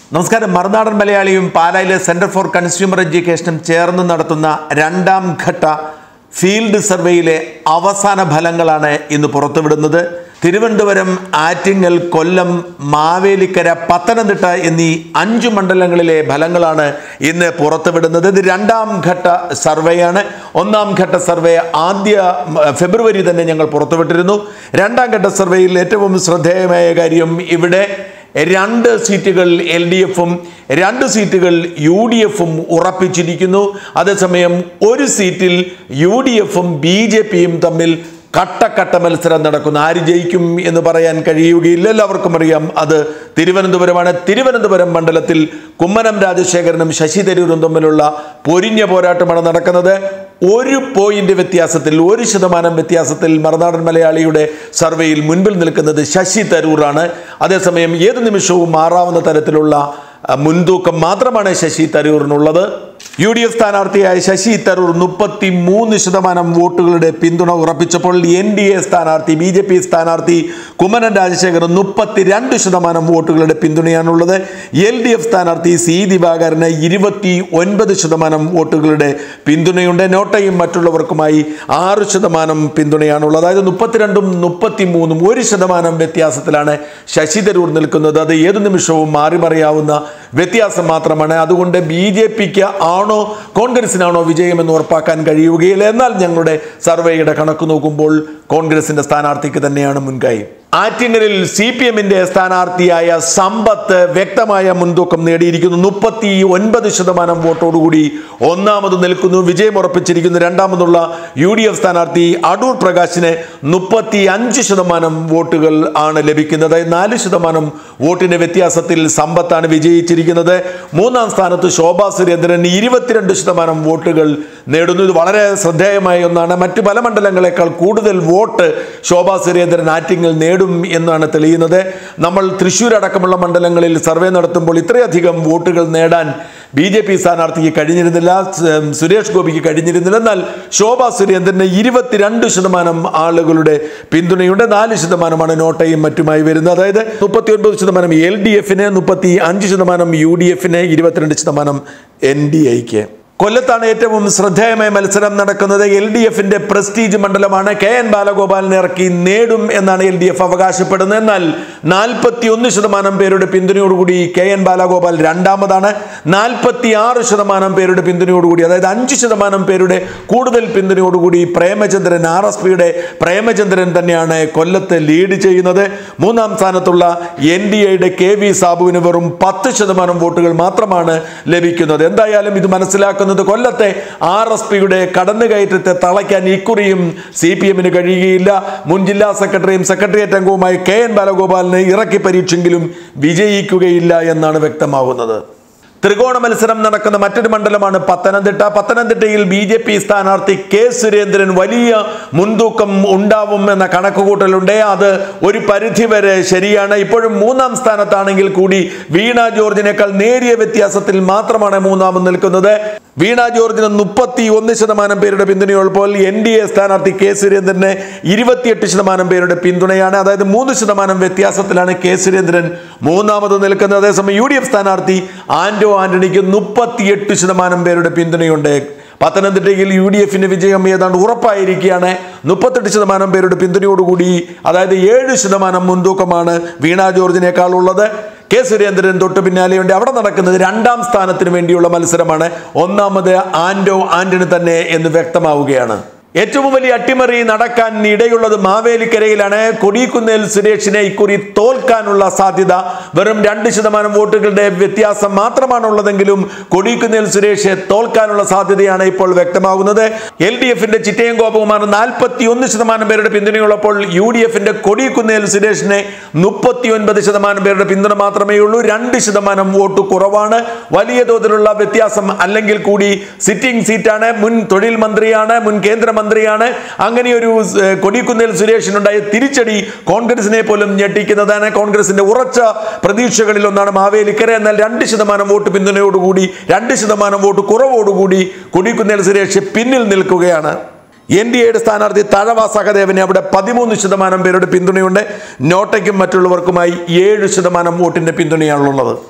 നമസ്കാരം മറുനാടൻ മലയാളിയും പാലായിലെ സെന്റർ ഫോർ കൺസ്യൂമർ എഡ്യൂക്കേഷനും ചേർന്ന് നടത്തുന്ന രണ്ടാം ഘട്ട ഫീൽഡ് സർവേയിലെ അവസാന ഫലങ്ങളാണ് ഇന്ന് പുറത്തുവിടുന്നത് തിരുവനന്തപുരം ആറ്റിങ്ങൽ കൊല്ലം മാവേലിക്കര പത്തനംതിട്ട എന്നീ അഞ്ചു മണ്ഡലങ്ങളിലെ ഫലങ്ങളാണ് ഇന്ന് പുറത്തുവിടുന്നത് ഇത് രണ്ടാം ഘട്ട സർവേയാണ് ഒന്നാം ഘട്ട സർവേ ആദ്യ ഉം, ഫെബ്രുവരി തന്നെ ഞങ്ങൾ പുറത്തുവിട്ടിരുന്നു രണ്ടാം ഘട്ട സർവേയിൽ ഏറ്റവും ശ്രദ്ധേയമായ കാര്യം ഇവിടെ രണ്ട് സീറ്റുകൾ എൽ ഡി എഫും രണ്ട് സീറ്റുകൾ യു ഡി എഫും ഉറപ്പിച്ചിരിക്കുന്നു അതേസമയം ഒരു സീറ്റിൽ യു ഡി എഫും ബി ജെ പിയും തമ്മിൽ കട്ടക്കട്ട മത്സരം നടക്കുന്നു ആര് ജയിക്കും എന്ന് പറയാൻ കഴിയുകയില്ല എല്ലാവർക്കും അറിയാം അത് തിരുവനന്തപുരമാണ് തിരുവനന്തപുരം മണ്ഡലത്തിൽ കുമ്മനം രാജശേഖരനും ശശി തരൂരും തമ്മിലുള്ള പൊരിഞ്ഞ പോരാട്ടമാണ് നടക്കുന്നത് ഒരു പോയിന്റ് വ്യത്യാസത്തിൽ ഒരു ശതമാനം വ്യത്യാസത്തിൽ മറുനാടൻ മലയാളിയുടെ സർവേയിൽ മുൻപിൽ നിൽക്കുന്നത് ശശി തരൂറാണ് അതേസമയം ഏത് നിമിഷവും മാറാവുന്ന തരത്തിലുള്ള അഹ്, മുൻതൂക്കം മാത്രമാണ് ശശി തരൂറിനുള്ളത് യു ഡി എഫ് സ്ഥാനാർത്ഥിയായ ശശി തരൂർ മുപ്പത്തി മൂന്ന് ശതമാനം വോട്ടുകളുടെ പിന്തുണ ഉറപ്പിച്ചപ്പോൾ എൻ ഡി എ സ്ഥാനാർത്ഥി ബി ജെ പി സ്ഥാനാർത്ഥി കുമ്മനം രാജശേഖരൻ മുപ്പത്തിരണ്ട് ശതമാനം വോട്ടുകളുടെ പിന്തുണയാണുള്ളത് എൽ ഡി എഫ് സ്ഥാനാർത്ഥി സി ദിവാകരന് ഇരുപത്തി ഒൻപത് ശതമാനം വോട്ടുകളുടെ പിന്തുണയുണ്ട് നോട്ടയും മറ്റുള്ളവർക്കുമായി ആറ് ശതമാനം പിന്തുണയാണുള്ളത് അതായത് മുപ്പത്തിരണ്ടും മുപ്പത്തി മൂന്നും ഒരു ശതമാനം വ്യത്യാസത്തിലാണ് ശശി തരൂർ നിൽക്കുന്നത് അത് ഏതു നിമിഷവും മാറി മറിയാവുന്ന വ്യത്യാസം മാത്രമാണ് അതുകൊണ്ട് ബി ജെ പിക്ക് ആണോ കോൺഗ്രസിനാണോ വിജയമെന്ന് ഉറപ്പാക്കാൻ കഴിയുകയില്ല എന്നാൽ ഞങ്ങളുടെ സർവേയുടെ കണക്ക് നോക്കുമ്പോൾ കോൺഗ്രസിന്റെ സ്ഥാനാർത്ഥിക്ക് തന്നെയാണ് മുൻകൈ ആറ്റിങ്ങലിൽ സി പി എമ്മിന്റെ സ്ഥാനാർത്ഥിയായ സമ്പത്ത് വ്യക്തമായ മുൻതൂക്കം നേടിയിരിക്കുന്നു മുപ്പത്തി ഒൻപത് ശതമാനം വോട്ടോടുകൂടി ഒന്നാമത് നിൽക്കുന്നു വിജയം ഉറപ്പിച്ചിരിക്കുന്നു രണ്ടാമതുള്ള യു ഡി എഫ് സ്ഥാനാർത്ഥി അടൂർ പ്രകാശിന് മുപ്പത്തി അഞ്ച് ശതമാനം വോട്ടുകൾ ആണ് ലഭിക്കുന്നത് അതായത് നാല് ശതമാനം വോട്ടിന്റെ വ്യത്യാസത്തിൽ സമ്പത്താണ് വിജയിച്ചിരിക്കുന്നത് മൂന്നാം സ്ഥാനത്ത് ശോഭാ സുരേന്ദ്രൻ ഇരുപത്തിരണ്ട് ശതമാനം വോട്ടുകൾ നേടുന്നു ഇത് വളരെ ശ്രദ്ധേയമായ ഒന്നാണ് മറ്റു പല മണ്ഡലങ്ങളെക്കാൾ കൂടുതൽ വോട്ട് ശോഭാ സുരേന്ദ്രൻ ആറ്റിങ്ങിൽ നേടും എന്നാണ് തെളിയുന്നത് നമ്മൾ തൃശ്ശൂർ അടക്കമുള്ള മണ്ഡലങ്ങളിൽ സർവേ നടത്തുമ്പോൾ ഇത്രയധികം വോട്ടുകൾ നേടാൻ ബി ജെ പി സ്ഥാനാർത്ഥിക്ക് കഴിഞ്ഞിരുന്നില്ല സ്- സുരേഷ് ഗോപിക്ക് കഴിഞ്ഞിരുന്നില്ല എന്നാൽ ശോഭാ സുരേന്ദ്രന് ഇരുപത്തിരണ്ട് ശതമാനം ആളുകളുടെ പിന്തുണയുണ്ട് നാല് ശതമാനമാണ് നോട്ടയും മറ്റുമായി വരുന്നത് അതായത് മുപ്പത്തി ഒൻപത് ശതമാനം എൽ ഡി എഫിന് മുപ്പത്തി അഞ്ച് ശതമാനം യു ഡി എഫിന് ഇരുപത്തിരണ്ട് ശതമാനം എൻ ഡി ഐക്ക് കൊല്ലത്താണ് ഏറ്റവും ശ്രദ്ധേയമായ മത്സരം നടക്കുന്നത് എൽ ഡി എഫിന്റെ പ്രസ്റ്റീജ് മണ്ഡലമാണ് കെ എൻ ബാലഗോപാലിനെ ഇറക്കി നേടും എന്നാണ് എൽ ഡി എഫ് അവകാശപ്പെടുന്നത് എന്നാൽ നാൽപ്പത്തി ഒന്ന് ശതമാനം പേരുടെ പിന്തുണയോടുകൂടി കെ എൻ ബാലഗോപാൽ രണ്ടാമതാണ് നാൽപ്പത്തി ആറ് ശതമാനം പേരുടെ പിന്തുണയോടുകൂടി അതായത് അഞ്ച് ശതമാനം പേരുടെ കൂടുതൽ പിന്തുണയോടുകൂടി പ്രേമചന്ദ്രൻ ആർ എസ് പിയുടെ പ്രേമചന്ദ്രൻ തന്നെയാണ് കൊല്ലത്ത് ലീഡ് ചെയ്യുന്നത് മൂന്നാം സ്ഥാനത്തുള്ള എൻ ഡി എയുടെ കെ വി സാബുവിന് വെറും പത്ത് ശതമാനം വോട്ടുകൾ മാത്രമാണ് ലഭിക്കുന്നത് എന്തായാലും ഇത് മനസ്സിലാക്കുന്നത് കൊല്ലത്തെ ആർ എസ് പിയുടെ കടന്നുകയറ്റത്തെ തളയ്ക്കാൻ ഇക്കുറിയും സി പി എമ്മിന് കഴിയുകയില്ല മുൻ ജില്ലാ സെക്രട്ടറിയും സെക്രട്ടേറിയറ്റ് അംഗവുമായി കെ എൻ ബാലഗോപാലിനെ ഇറക്കി പരീക്ഷെങ്കിലും വിജയിക്കുകയില്ല എന്നാണ് വ്യക്തമാവുന്നത് ത്രികോണ മത്സരം നടക്കുന്ന മറ്റൊരു മണ്ഡലമാണ് പത്തനംതിട്ട പത്തനംതിട്ടയിൽ ബി ജെ പി സ്ഥാനാർത്ഥി കെ സുരേന്ദ്രൻ വലിയ മുൻതൂക്കം ഉണ്ടാവും എന്ന കണക്കുകൂട്ടലുണ്ട് അത് ഒരു പരിധിവരെ ശരിയാണ് ഇപ്പോഴും മൂന്നാം സ്ഥാനത്താണെങ്കിൽ കൂടി വീണ ജോർജിനേക്കാൾ നേരിയ വ്യത്യാസത്തിൽ മാത്രമാണ് മൂന്നാമത് നിൽക്കുന്നത് വീണ ജോർജിന് മുപ്പത്തി ഒന്ന് ശതമാനം പേരുടെ പിന്തുണയുള്ളപ്പോൾ എൻ ഡി എ സ്ഥാനാർത്ഥി കെ സുരേന്ദ്രന് ഇരുപത്തിയെട്ട് ശതമാനം പേരുടെ പിന്തുണയാണ് അതായത് മൂന്ന് ശതമാനം വ്യത്യാസത്തിലാണ് കെ സുരേന്ദ്രൻ മൂന്നാമത് നിൽക്കുന്നത് അതേസമയം യു ഡി എഫ് സ്ഥാനാർത്ഥി ആന്റോ ആന്റണിക്ക് മുപ്പത്തിയെട്ട് ശതമാനം പേരുടെ പിന്തുണയുണ്ട് പത്തനംതിട്ടയിൽ യു ഡി എഫിന്റെ വിജയം ഏതാണ്ട് ഉറപ്പായിരിക്കുകയാണ് മുപ്പത്തെട്ട് ശതമാനം പേരുടെ പിന്തുണയോടുകൂടി അതായത് ഏഴ് ശതമാനം മുൻതൂക്കമാണ് വീണ ജോർജിനേക്കാൾ ഉള്ളത് കെ സുരേന്ദ്രൻ തൊട്ട് പിന്നാലെയുണ്ട് അവിടെ നടക്കുന്നത് രണ്ടാം സ്ഥാനത്തിന് വേണ്ടിയുള്ള മത്സരമാണ് ഒന്നാമത് ആന്റോ ആന്റണി തന്നെ എന്ന് വ്യക്തമാവുകയാണ് ഏറ്റവും വലിയ അട്ടിമറി നടക്കാൻ ഇടയുള്ളത് മാവേലിക്കരയിലാണ് കൊടിക്കുന്നേൽ സുരേഷിനെ ഇക്കുറി തോൽക്കാനുള്ള സാധ്യത വെറും രണ്ട് ശതമാനം വോട്ടുകളുടെ വ്യത്യാസം മാത്രമാണുള്ളതെങ്കിലും കൊടിക്കുന്നേൽ സുരേഷ് തോൽക്കാനുള്ള സാധ്യതയാണ് ഇപ്പോൾ വ്യക്തമാകുന്നത് എൽ ഡി എഫിന്റെ ചിറ്റയം ഗോപകുമാർ നാൽപ്പത്തി ഒന്ന് ശതമാനം പേരുടെ പിന്തുണയുള്ളപ്പോൾ യു ഡി എഫിന്റെ കൊടിക്കുന്നേൽ സുരേഷിനെ മുപ്പത്തി ഒൻപത് ശതമാനം പേരുടെ പിന്തുണ മാത്രമേ ഉള്ളൂ രണ്ട് ശതമാനം വോട്ട് കുറവാണ് വലിയ തോതിലുള്ള വ്യത്യാസം അല്ലെങ്കിൽ കൂടി സിറ്റിംഗ് സീറ്റാണ് മുൻ തൊഴിൽ മന്ത്രിയാണ് മുൻ കേന്ദ്രമന്ത്രിയാണ് അങ്ങനെയൊരു ഏഹ്, കൊടിക്കുന്നിൽ സുരേഷിനുണ്ടായ തിരിച്ചടി കോൺഗ്രസിനെ പോലും ഞെട്ടിക്കുന്നതാണ് കോൺഗ്രസിന്റെ ഉറച്ച പ്രതീക്ഷകളിൽ ഒന്നാണ് മാവേലിക്കര എന്നാൽ രണ്ട് ശതമാനം വോട്ട് പിന്തുണയോടുകൂടി രണ്ട് ശതമാനം വോട്ട് കുറവോടുകൂടി കൊടിക്കുന്നിൽ സുരേഷ് പിന്നിൽ നിൽക്കുകയാണ് എൻ ഡി എയുടെ സ്ഥാനാർത്ഥി തഴവ സഹദേവന് അവിടെ പതിമൂന്ന് ശതമാനം പേരുടെ പിന്തുണയുണ്ട് നോട്ടയ്ക്കും മറ്റുള്ളവർക്കുമായി ഏഴ് ശതമാനം വോട്ടിന്റെ പിന്തുണയാണുള്ളത്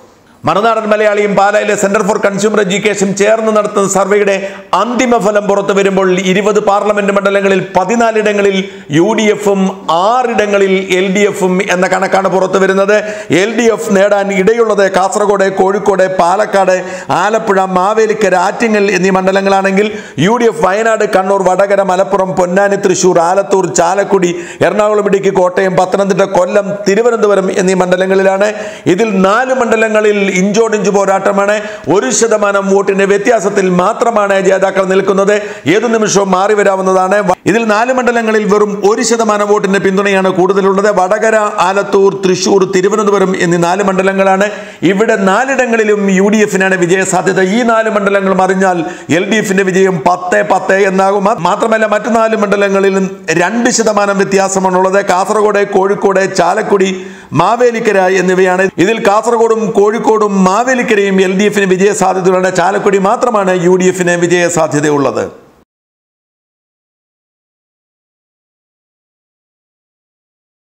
മറുനാടൻ മലയാളിയും പാലായിലെ സെന്റർ ഫോർ കൺസ്യൂമർ എഡ്യൂക്കേഷൻ ചേർന്ന് നടത്തുന്ന സർവേയുടെ അന്തിമ ഫലം പുറത്തു വരുമ്പോൾ ഇരുപത് പാർലമെന്റ് മണ്ഡലങ്ങളിൽ പതിനാലിടങ്ങളിൽ യു ഡി എഫും ആറിടങ്ങളിൽ എൽ ഡി എഫും എന്ന കണക്കാണ് പുറത്തു വരുന്നത് എൽ ഡി എഫ് നേടാൻ ഇടയുള്ളത് കാസർഗോഡ് കോഴിക്കോട് പാലക്കാട് ആലപ്പുഴ മാവേലിക്കര ആറ്റിങ്ങൽ എന്നീ മണ്ഡലങ്ങളാണെങ്കിൽ U D F Wayanad Kannur Vadakara Malappuram Ponnani Thrissur Alathur Chalakudy Ernakulam Idukki Kottayam Pathanamthitta Kollam Thiruvananthapuram എന്നീ മണ്ഡലങ്ങളിലാണ് ഇതിൽ നാല് മണ്ഡലങ്ങളിൽ ഇഞ്ചോടിഞ്ച് പോരാട്ടമാണ് ഒരു ശതമാനം വോട്ടിന്റെ വ്യത്യാസത്തിൽ മാത്രമാണ് ജേതാക്കൾ നിൽക്കുന്നത് ഏതു നിമിഷവും മാറി വരാവുന്നതാണ് ഇതിൽ നാല് മണ്ഡലങ്ങളിൽ വെറും ഒരു ശതമാനം വോട്ടിന്റെ പിന്തുണയാണ് കൂടുതലുള്ളത് വടകര ആലത്തൂർ തൃശൂർ തിരുവനന്തപുരം എന്നീ നാല് മണ്ഡലങ്ങളാണ് ഇവിടെ നാലിടങ്ങളിലും യു ഡി എഫിനാണ് വിജയ സാധ്യത ഈ നാല് മണ്ഡലങ്ങൾ മറിഞ്ഞാൽ എൽ ഡി എഫിന്റെ വിജയം പത്ത് പത്ത് എന്നാകും മാത്രമല്ല മറ്റു നാല് മണ്ഡലങ്ങളിലും രണ്ട് ശതമാനം വ്യത്യാസമാണുള്ളത് കാസർഗോഡ് കോഴിക്കോട് ചാലക്കുടി മാവേലിക്കര എന്നിവയാണ് ഇതിൽ കാസർഗോഡും കോഴിക്കോടും മാവേലിക്കരയും എൽ ഡി എഫിന് വിജയ സാധ്യതയുണ്ട് ചാലക്കുടി മാത്രമാണ് യു ഡി എഫിന് വിജയ സാധ്യതയുള്ളത്